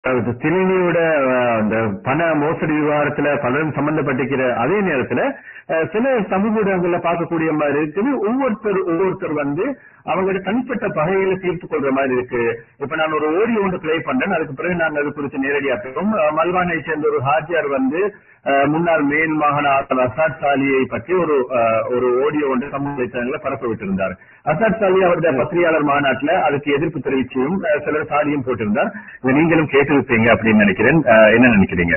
அதாவது திணினியோட அஹ், அந்த பண மோசடி விவகாரத்துல பலரும் சம்பந்தப்பட்டிருக்கிற அதே நேரத்துல அஹ், சில சமூக ஊடகங்கள்ல பார்க்கக்கூடிய மாதிரி இருக்குது ஒவ்வொருத்தர் ஒவ்வொருத்தர் வந்து அவங்களோட தனிப்பட்ட பகைகளை தீர்த்து கொள்ற மாதிரி இருக்கு இப்ப நான் ஒரு ஓடியோ ஒன்று பிளே பண்றேன் அதுக்கு பிறகு நாங்க அது குறித்து நேரடியா பேசுவோம் அஹ், மல்வானை சேர்ந்த ஒரு ஹாஜியார் வந்து அஹ், முன்னாள் மேல் மாகாண ஆளுநர் அசாத் சாலியை பற்றி ஒரு அஹ், ஒரு ஓடியோ ஒன்று சமூக வலைத்தளங்களை பரப்ப விட்டிருந்தார் அசாத் சாலி அவருடைய பத்திரிகையாளர் மாநாட்டுல அதுக்கு எதிர்ப்பு தெரிவிச்சியும் அஹ், சிலர் சாலியும் போட்டிருந்தார் இதை நீங்களும் கேட்டிருப்பீங்க அப்படின்னு நினைக்கிறேன் அஹ், என்ன நினைக்கிறீங்க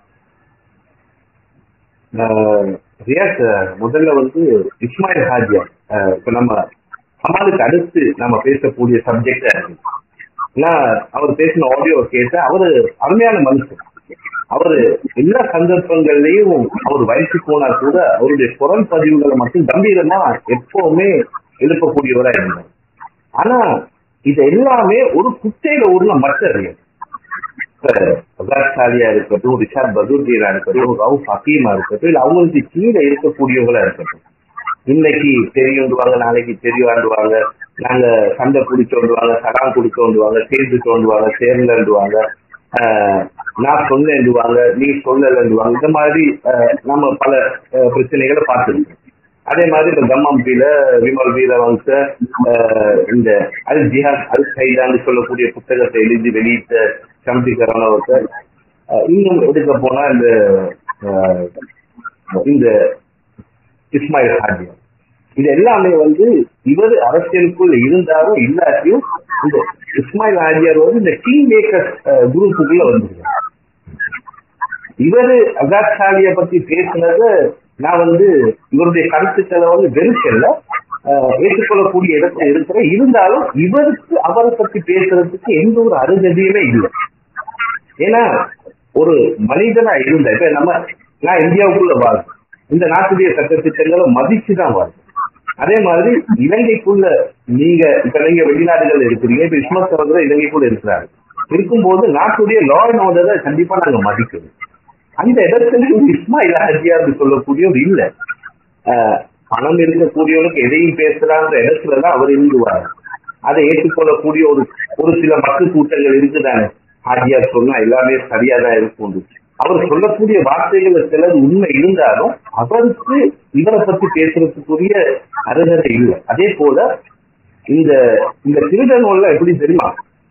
ஆஹ் ரியாஸ் ஆஹ் முதல்ல வந்து இஸ்மாயில் ஹாஜியா ஆஹ் இப்ப நம்ம சமாளுக்கு அடுத்து நம்ம பேசக்கூடிய சப்ஜெக்ட் நான் அவர் பேசின ஆடியோ கேட்ட அவரு அருமையான மனுஷன் அவரு எல்லா சந்தர்ப்பங்கள்லயும் அவர் வயசு போனா கூட அவருடைய குரல் பதிவுகளை மட்டும் கம்பீரமா எப்பவுமே எழுப்பக்கூடியவரா இருந்தார் ஆனா இது எல்லாமே ஒரு குட்டையில உள்ள மற்ற ரியாஸ் அசாலியா இருக்கட்டும் ரிஷாத் பதூர்தீனா இருக்கட்டும் ரவுஃப் ஹக்கீமா இருக்கட்டும் இல்ல அவங்களுக்கு கீழே இருக்கக்கூடியவங்களா இருக்கட்டும் இன்னைக்கு தெரியுண்டுவாங்க நாளைக்கு தெரியாண்டுவாங்க நாங்க சண்டை குடிச்சோண்டுவாங்க சடாம் குடிச்சோண்டுவாங்க சேர்ந்து தோண்டுவாங்க சேர்ந்துவாங்க நான் சொன்னேன்டுவாங்க நீ சொல்லலன்னுவாங்க இந்த மாதிரி ஆஹ், நம்ம பல ஆஹ், பிரச்சனைகளை பார்த்துருக்கோம் அதே மாதிரி இப்ப கம்மம்பில விமல் வீரவம்ச ஆஹ், இந்த அல் ஜிஹாத் அல் சைதான்னு சொல்லக்கூடிய புத்தகத்தை எழுதி வெளியிட்ட சம்பிகரான ஒருத்தர் ஆஹ், இன்னும் எடுக்க போனா இந்த ஆஹ், இந்த இஸ்மாயில் ஹாஜியா இது எல்லாமே வந்து இவர் அரசியலுக்குள்ள இருந்தாலும் இல்லாட்டியும் இந்த இஸ்மாயில் ஹாஜியார் வந்து இந்த கிங் மேக்கர் குரூப்புக்குள்ள வந்துருக்காரு இவரு அசாத் சாலிய பத்தி பேசினது நான் வந்து இவருடைய கருத்துக்களை வந்து வெறுக்கல ஆஹ் ஏற்றுக்கொள்ளக்கூடிய இடத்துல இருக்கிற இருந்தாலும் இவருக்கு அவரை பத்தி பேசுறதுக்கு எந்த ஒரு அருகதியுமே இல்லை ஏன்னா ஒரு மனிதனா இருந்த இப்ப நம்ம நான் இந்தியாவுக்குள்ள வாழ்றேன் இந்த நாட்டுடைய சட்டத்திட்டங்களை மதிச்சு தான் வாழ்றேன் அதே மாதிரி இலங்கைக்குள்ள நீங்க இப்ப நீங்க வெளிநாடுகள் இருக்கிறீங்க இப்ப இஸ்மத் சகோதரர் இலங்கைக்குள்ள இருக்கிறாரு இருக்கும்போது நாட்டுடைய லா அண்ட் ஆர்டரை கண்டிப்பா நாங்க மதிக்கணும் அந்த இடத்துல ஒரு இஸ்மாயில் ஹஜியார் சொல்லக்கூடியவர் இல்ல ஆஹ் பணம் இருக்கக்கூடியவனுக்கு எதையும் பேசுறான்ற இடத்துல தான் அவர் இருந்துவார் அதை ஏற்றுக்கொள்ளக்கூடிய ஒரு ஒரு சில மக்கள் கூட்டங்கள் இருக்குதானே ஹாஜியார் சொன்னா எல்லாமே சரியா தான் இருக்கும் அவர் சொல்லக்கூடிய வார்த்தைகள் சிலது உண்மை இருந்தாலும் அவருக்கு இவரை பத்தி பேசுறதுக்குரிய அருகதை இல்லை அதே போல இந்த இந்த திருடன் எல்லாம் எப்படி தெரியுமா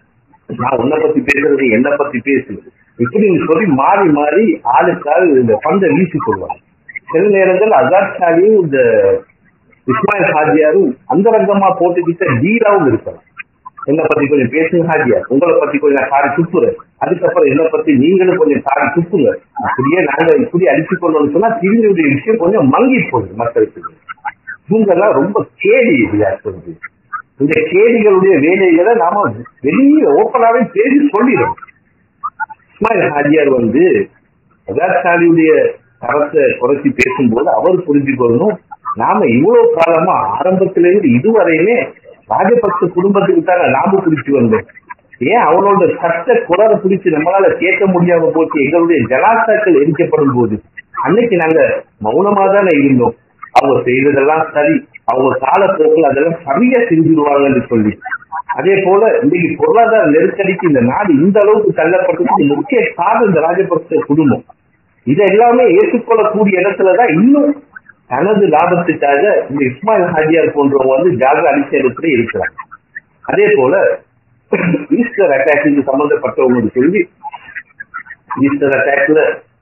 நான் உன்னை பத்தி பேசுறது என்ன பத்தி பேசு இப்படின்னு சொல்லி மாறி மாறி ஆளுக்கால் இந்த பந்தை வீசி கொள்வாங்க சில நேரங்கள் அசாத் ஷாலியும் இந்த இஸ்மாயில் ஹாஜியாரும் அந்தரங்கமா போட்டுக்கிட்ட டீலாவும் இருக்கலாம் என்ன பத்தி கொஞ்சம் பேசுங்க ஹாஜியார் உங்களை பத்தி கொஞ்சம் நான் சாரி துப்புறேன் அதுக்கப்புறம் என்ன பத்தி நீங்களும் கொஞ்சம் சாரி துப்புங்க அப்படியே நாங்க இப்படி அடிச்சு கொள்ளணும்னு சொன்னா திரும்பியுடைய விஷயம் கொஞ்சம் மங்கி போகுது மக்களுக்கு இவங்கெல்லாம் ரொம்ப கேடி விளையாட்டு இந்த கேடிகளுடைய வேலைகளை நாம வெளியே ஓப்பனாவே பேசி சொல்லிடும் இஸ்மாயில் ஹாஜியார் வந்து அசாலியுடைய தரத்தை குறைச்சி பேசும்போது அவர் புரிஞ்சுக்கொள்ளணும் நாம இவ்வளவு காலமா ஆரம்பத்தில இருந்து இதுவரையுமே ராஜபக்ச குடும்பத்துக்கு தானே நாம பிடிச்சு வந்தோம் ஏன் அவளோட சட்ட குரலை பிடிச்சு நம்மளால கேட்க முடியாம போச்சு எங்களுடைய ஜனாசாக்கள் எரிக்கப்படும் போது அன்னைக்கு நாங்க மௌனமா தானே இருந்தோம் அவங்க செய்ததெல்லாம் சரி அவங்க காலப்போக்கில் அதெல்லாம் சரியா செஞ்சிருவாங்கன்னு சொல்லி அதே போல இன்னைக்கு பொருளாதார நெருக்கடிக்கு இந்த நாடு இந்த அளவுக்கு தள்ளப்பட்டதுக்கு முக்கிய காரணம் இந்த ராஜபக்ச குடும்பம் இதை எல்லாமே ஏற்றுக்கொள்ளக்கூடிய இடத்துலதான் இன்னும் தனது லாபத்துக்காக இந்த இஸ்மாயில் ஹாஜியார் போன்றவங்க வந்து ஜாக அடிச்ச இடத்துல இருக்கிறாங்க அதே போல ஈஸ்டர் அட்டாக்கு சம்பந்தப்பட்டவங்க சொல்லி ஈஸ்டர் அட்டாக்ல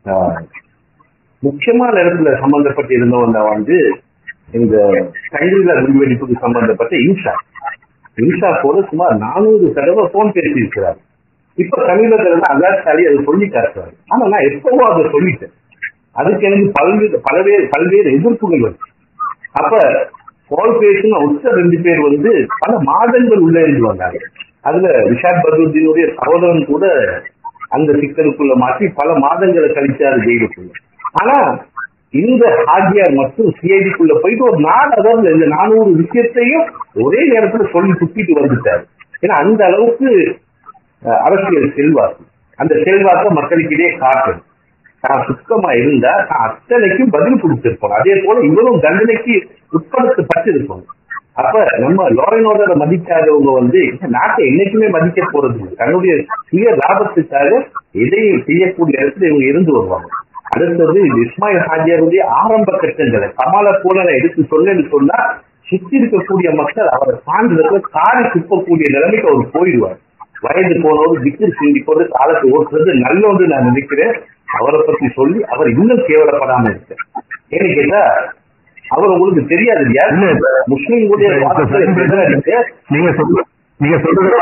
முக்கியமான இடத்துல சம்பந்தப்பட்டு இருந்தவங்க வந்து இந்த கைதில குண்டுவெடிப்புக்கு சம்பந்தப்பட்ட இன்ஷா இன்ஷா போல சுமார் நானூறு தடவை போன் பேசியிருக்கிறார் இப்ப சமீபத்துல தான் அகாத் சாலி அதை சொல்லி காட்டுறாரு ஆனா நான் எப்பவோ அதை சொல்லிட்டேன் அதுக்கு எனக்கு பல்வேறு பல்வேறு பல்வேறு எதிர்ப்புகள் வந்து அப்ப கால் பேசின உச்ச ரெண்டு பேர் வந்து பல மாதங்கள் உள்ள இருந்து வந்தாங்க அதுல விஷாத் பதூர்தீனுடைய சகோதரன் கூட அந்த சிக்கலுக்குள்ள மாற்றி பல மாதங்களை கழிச்சாரு ஜெயிலுக்குள்ள ஆனா இந்த ஹாஜியார் மட்டும் சிஐடிக்குள்ள போயிட்டு ஒரு நாலு அதாவது இந்த நானூறு விஷயத்தையும் ஒரே நேரத்துல சொல்லி சுத்திட்டு வந்துட்டாரு ஏன்னா அந்த அளவுக்கு அரசியல் செல்வாக்கு அந்த செல்வாக்க மக்களுக்கிடையே காட்டணும் நான் சுத்தமா இருந்தா நான் அத்தனைக்கும் பதில் கொடுத்திருப்போம் அதே போல இவரும் தண்டனைக்கு உட்படுத்தப்பட்டிருப்போம் அப்ப நம்ம லோயனோட மதிக்காதவங்க வந்து இந்த நாட்டை என்னைக்குமே மதிக்க போறது இல்லை தன்னுடைய சுய லாபத்துக்காக எதையும் செய்யக்கூடிய இடத்துல இவங்க இருந்து வருவாங்க அடுத்தது இது இஸ்மாயில் ஹாஜியாருடைய ஆரம்ப கட்டங்களை கமால போல நான் எடுத்து சொன்னேன்னு சொன்னா சுத்தி இருக்கக்கூடிய மக்கள் அவரை சார்ந்ததுல காரி துப்பக்கூடிய நிலைமைக்கு அவர் போயிடுவார் வயது போனவர் விக்கிர் சிந்தி கொண்டு காலத்தை ஓட்டுறது நல்லொன்று நான் நினைக்கிறேன் அவரை பத்தி சொல்லி அவர் இன்னும் கேவலப்படாம இருக்கு ஏன்னு கேட்டா அவர் உங்களுக்கு தெரியாது இல்லையா இல்ல. முஸ்லீம்களுடைய இப்ப- இப்ப வாக்குகளை சரி, பெறாதீங்க. நீங்க சொல்ற நீங்க சொல்றது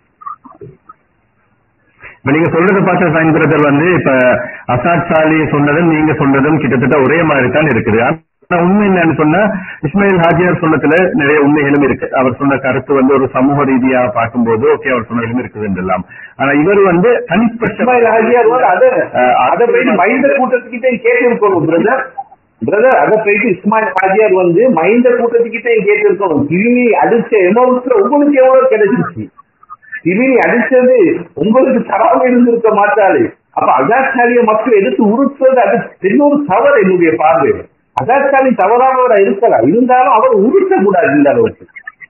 இப்ப நீங்க சொல்றத பார்த்த சைன் பிரதர் வந்து இப்ப அசாத் சாலி சொன்னதும் நீங்க சொன்னதும் கிட்டத்தட்ட ஒரே மாதிரி தான் இருக்குது ஆனா உண்மை என்னன்னு சொன்னா இஸ்மாயில் ஹாஜியார் சொன்னதுல நிறைய உண்மைகளும் இருக்கு அவர் சொன்ன கருத்து வந்து ஒரு சமூக ரீதியா பார்க்கும்போது ஓகே அவர் சொன்னதும் இருக்குது என்றெல்லாம் ஆனா இவர் வந்து தனிப்பட்ட இஸ்மாயில் ஹாஜியார் வந்து அதை அஹ், அதை போயிட்டு மைந்த கூட்டத்துக்கிட்டே கேட்டு இருக்கணும் பிரதர் பிரதர் அதை போயிட்டு இஸ்மாயில் ஹாஜியார் வந்து மைந்த கூட்டத்துக்கிட்டே கேட்டு இருக்கணும் திரும்பி அடிச்ச எமௌண்ட்ல உங்களுக்கு எவ்வளவு கிடைச்சிச்சு திரும்பி அடிச்சது உங்களுக்கு தராம இருந்திருக்க மாட்டாரு அப்ப அகாச்சாரிய மக்கள் எடுத்து உருட்டுறது அது இன்னொரு தவறு என்னுடைய பார்வை அகாச்சாரி தவறானவரா இருக்கலாம் இருந்தாலும் அவர் உருட்டக்கூடாது இந்த அளவுக்கு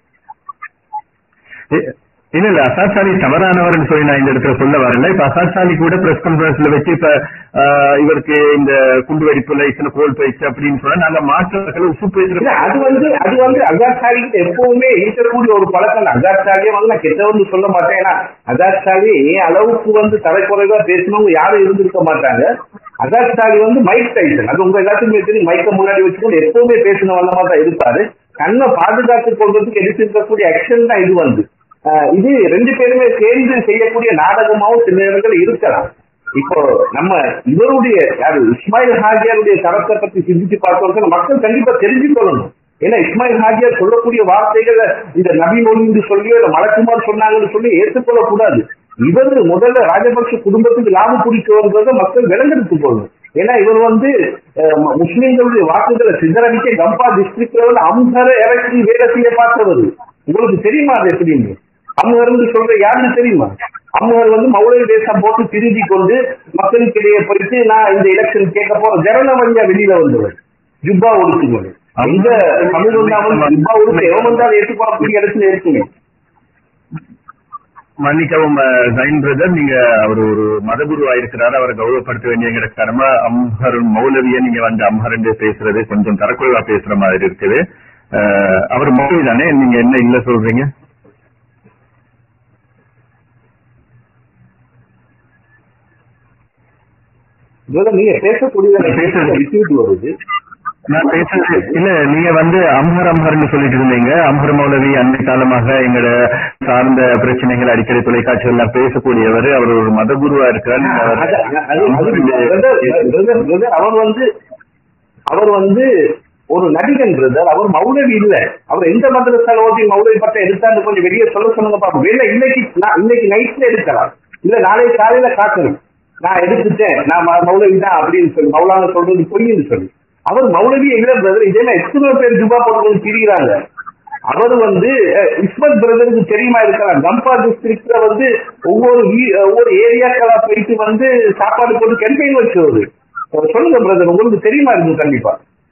இ- இல்ல இல்ல அசாத் சாலி தவறானவர்னு சொல்லி நான் இந்த இடத்துல சொல்ல வரல இப்ப அசாத் சாலி கூட பிரஸ் கான்பரன்ஸ்ல வச்சு இப்ப ஆஹ், இவருக்கு இந்த குண்டு வெடிப்புல இத்தனை கோல் போயிடுச்சு அப்படின்னு சொன்னா நாங்க மாற்றங்களை உப்பு இல்ல, போயிருக்கிறோம் அது வந்து அது வந்து அகாசாலி எப்பவுமே இருக்கக்கூடிய ஒரு பழக்கம் அகாசாலியே வந்து நான் கெட்டவன்னு சொல்ல மாட்டேன் ஏன்னா அகாசாலி அளவுக்கு வந்து தலைக்குறைவா பேசினவங்க யாரும் இருந்திருக்க மாட்டாங்க அகாசாலி வந்து மைக் டைசன் அது உங்க எல்லாத்துக்குமே தெரியும் மைக்க முன்னாடி வச்சுக்கொண்டு எப்பவுமே பேசின வல்லமா தான் இருப்பாரு கண்ணை பாதுகாத்துக் கொள்றதுக்கு எடுத்திருக்கக்கூடிய ஆக்ஷன் தான் இது வந்து ஆஹ் இது ரெண்டு பேருமே சேர்ந்து செய்யக்கூடிய நாடகமாவும் சில நேரங்கள் இருக்கலாம் இப்போ நம்ம இவருடைய யாரு இஸ்மாயில் ஹாஜியாருடைய தரத்தை பத்தி சிந்திச்சு பார்த்தோம்னா மக்கள் கண்டிப்பா தெரிஞ்சுக்கொள்ளணும் ஏன்னா இஸ்மாயில் ஹாஜியார் சொல்லக்கூடிய வார்த்தைகளை இந்த நபி மொழின்னு சொல்லியோ இல்ல மலக்குமார் சொன்னாங்கன்னு சொல்லி ஏற்றுக்கொள்ளக் கூடாது இவர் முதல்ல ராஜபக்ஷ குடும்பத்துக்கு லாபம் பிடிக்கிறத மக்கள் விளங்கெடுத்து போகணும் ஏன்னா இவர் வந்து அஹ், ம- முஸ்லிம்களுடைய வாக்குகளை சிதறடிக்க கம்பா டிஸ்ட்ரிக்ட்ல வந்து அம்சரை இறக்கி வேலை செய்ய பார்த்தவர் உங்களுக்கு தெரியுமா அது எப்படின்னு அம்ஹர்னு சொல்ற யாருன்னு தெரியுமா அம்ஹர் வந்து மௌலவி தேசம் போட்டு திரும்பி கொண்டு மக்களுக்கிடையே போயிட்டு நான் இந்த எலெக்ஷன் கேட்க போற ஜனன வழியா வெளியில வந்தவர் ஜுப்பா ஒடுக்குவது எந்த தமிழ் வந்தாலும் ஜுப்பா ஒடுக்க எவன் வந்தாலும் ஏற்றுக்கொள்ளக்கூடிய இடத்துல இருக்குங்க மன்னிக்கவும் அஹ், ஜைன் பிரதர் நீங்க அவர் ஒரு மதகுருவா இருக்கிறாரு அவரை கௌரவப்படுத்த வேண்டிய கடமை அம்ஹர் மௌலவிய நீங்க வந்து அம்ஹர் பேசுறது கொஞ்சம் தரக்குறைவா பேசுற மாதிரி இருக்குது அஹ், அவர் மௌலவி தானே நீங்க என்ன இல்ல சொல்றீங்க இதோட நீங்க பேசக்கூடியதை பேசுறது. ரிப்பீட் வருது நான் பேசுறது இல்ல நீங்க வந்து அம்ஹர் அம்ஹர்னு சொல்லிட்டு இருந்தீங்க அம்ஹர் மௌலவி அன்னை காலமாக எங்களோட சார்ந்த பிரச்சனைகள் அடிக்கடி தொலைக்காட்சிகள்ல பேசக்கூடியவர் அவர் ஒரு மதகுருவா இருக்கிறார் நீங்க அது- அவரை அது- அது- அம்ஹர்னு brother, brother, brother, அவர் வந்து அவர் வந்து ஒரு நடிகன் பிரதர் அவர் மௌலவி இல்ல அவர் எந்த மதரசால ஓட்டி மௌலவி பட்டம் எடுத்தான்னு கொஞ்சம் வெளியே சொல்ல சொல்லுங்க பாப்போம் இல்ல இன்னைக்கு நான் இன்னைக்கு நைட்ல எடுக்கலாம் இல்ல நாளைக்கு காலையில காக்கணும் நான் எடுத்துட்டேன் நான் ம- மௌலவி தான் அப்படின்னு சொல்லி மௌலான சொல்றது பொய்ன்னு சொல்லி அவர் மௌலவியே இல்ல பிரதர் இதே மாதிரி எத்தனை பேர் ஜுபா போடுறது திரிகிறாங்க அவர் வந்து அஹ், இஸ்மத் பிரதருக்கு தெரியுமா இருக்கலாம் கம்பா டிஸ்ட்ரிக்ட்ல வந்து ஒவ்வொரு வீ- ஒவ்வொரு ஏரியாக்களா போயிட்டு வந்து சாப்பாடு போட்டு கேம்பெயின் வச்சவர் அஹ், சொல்லுங்க பிரதர் உங்களுக்கு தெரியுமா இருக்கும் கண்டிப்பா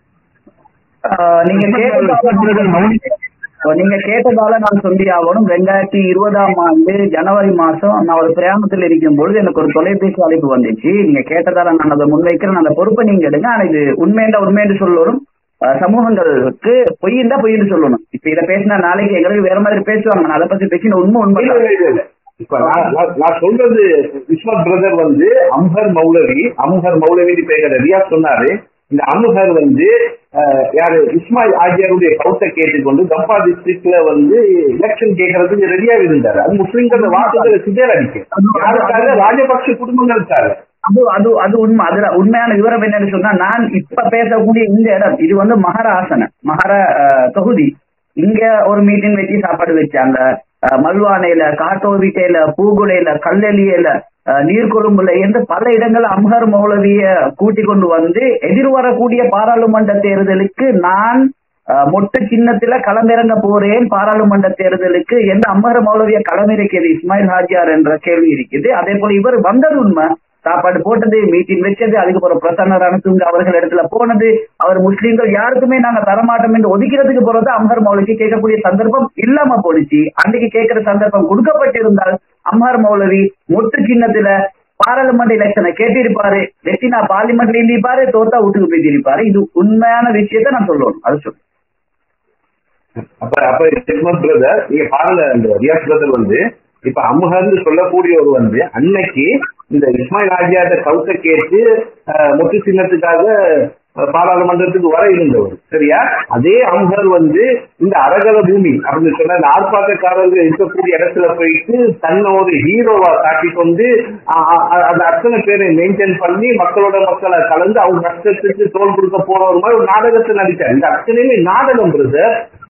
ஆஹ் நீங்க கேட்டதால மௌலி நீங்க கேட்டதால நான் சொல்லி ஆகணும் ரெண்டாயிரத்தி இருபதாம் ஆண்டு ஜனவரி மாசம் நான் ஒரு பிரயாணத்தில் இருக்கும் பொழுது எனக்கு ஒரு தொலைபேசி அழைப்பு வந்துச்சு நீங்க கேட்டதால நான் அதை முன்வைக்கிறேன் அந்த பொறுப்பை நீங்க எடுங்க ஆனா இது உண்மையண்டா உண்மைன்னு சொல்லணும் ஆஹ் சமூகங்களுக்கு பொய்யுண்டா பொய்ன்னு சொல்லணும் இப்ப இதை பேசினா நாளைக்கு எங்களுக்கு வேற மாதிரி பேசுவாங்க நான் அதை பத்தி பேசின உண்மை உண்மை இல்ல, இல்ல, இல்ல, இல்ல. இப்ப நான் நான்- நான் சொல்றது இஸ்மத் பிரதர் வந்து அம்ஹர் மௌலவி அம்ஹர் மௌலவி பேசுற ரியா சொன்னாரு இந்த அம்ஹர் வந்து அஹ், யாரு இஸ்மாயில் ஆஜியாருடைய கவுத்தை கேட்டுக்கொண்டு கம்பா டிஸ்ட்ரிக்ட்ல வந்து எலெக்ஷன் கேட்கறதுக்கு ரெடியா இருந்தாரு அது முஸ்லிம்கள் வாக்குகளை சிதற அடிக்க யாருக்காக ராஜபக்ஷ குடும்பங்களுக்காக அது அது அது உண்மை அதுல உண்மையான விவரம் என்னன்னு சொன்னா நான் இப்ப பேசக்கூடிய இந்த இடம் இது வந்து மகாராசன மகார அஹ், தொகுதி இங்க ஒரு மீட்டிங் வச்சு சாப்பாடு வச்சாங்க அஹ், மல்வானையில காட்டோவிட்டையில பூகுடையில கல்லெலியில அஹ், நீர்கொழும்புல என்று பல இடங்கள் அம்ஹர் மௌலவிய கூட்டி கொண்டு வந்து எதிர்வரக்கூடிய பாராளுமன்ற தேர்தலுக்கு நான் அஹ், மொட்டு சின்னத்துல களமிறங்க போறேன் பாராளுமன்ற தேர்தலுக்கு எந்த அம்மர் மௌலவிய களமிறக்கியது இஸ்மாயில் ஹாஜியார் என்ற கேள்வி இருக்குது அதே போல இவர் வந்தது உண்மை சாப்பாடு போட்டது மீட்டிங் வச்சது அதுக்கப்புறம் பிரசன்ன ரணத்துங்க அவர்கள் இடத்துல போனது அவர் முஸ்லீம்கள் யாருக்குமே நாங்க தரமாட்டோம் என்று ஒதுக்கிறதுக்கு போறது அம்ஹர் மௌலவிக்கு கேட்கக்கூடிய சந்தர்ப்பம் இல்லாம போனுச்சு அன்னைக்கு கேட்கிற சந்தர்ப்பம் கொடுக்கப்பட்டிருந்தால் அம்ஹர் மௌலவி மொட்டு சின்னத்துல பாராளுமன்ற எலெக்ஷனை கேட்டிருப்பாரு வெட்டினா பார்லிமெண்ட்ல இருந்திருப்பாரு தோத்தா வீட்டுக்கு போயிருப்பாரு இது உண்மையான விஷயத்த நான் சொல்லணும் அது சொல்றேன் அப்ப அப்ப இஸ்மத் பிரதர் நீங்க பாருங்க இந்த ரியாஸ் பிரதர் வந்து இப்ப அம்ஹர்னு சொல்லக்கூடியவர் வந்து அன்னைக்கு இந்த இஸ்மாயில் ஆஜியாத கவுத்த கேட்டு அஹ், மொட்டு சின்னத்துக்காக அஹ், பாராளுமன்றத்துக்கு வர இருந்தவர் சரியா அதே அம்ஹர் வந்து இந்த அரகல பூமி அப்படின்னு சொன்ன இந்த ஆர்ப்பாட்டக்காரர்கள் இருக்கக்கூடிய இடத்துல போயிட்டு தன்னை ஒரு ஹீரோவா காட்டி கொண்டு அ- அ- அந்த அத்தனை பேரை மெயின்டைன் பண்ணி மக்களோட மக்களை கலந்து அவங்க கஷ்டத்துக்கு தோல் கொடுக்க போற ஒரு மாதிரி ஒரு நாடகத்தை நடிச்சார் இந்த அத்தனையுமே நாடகம் பிரதர்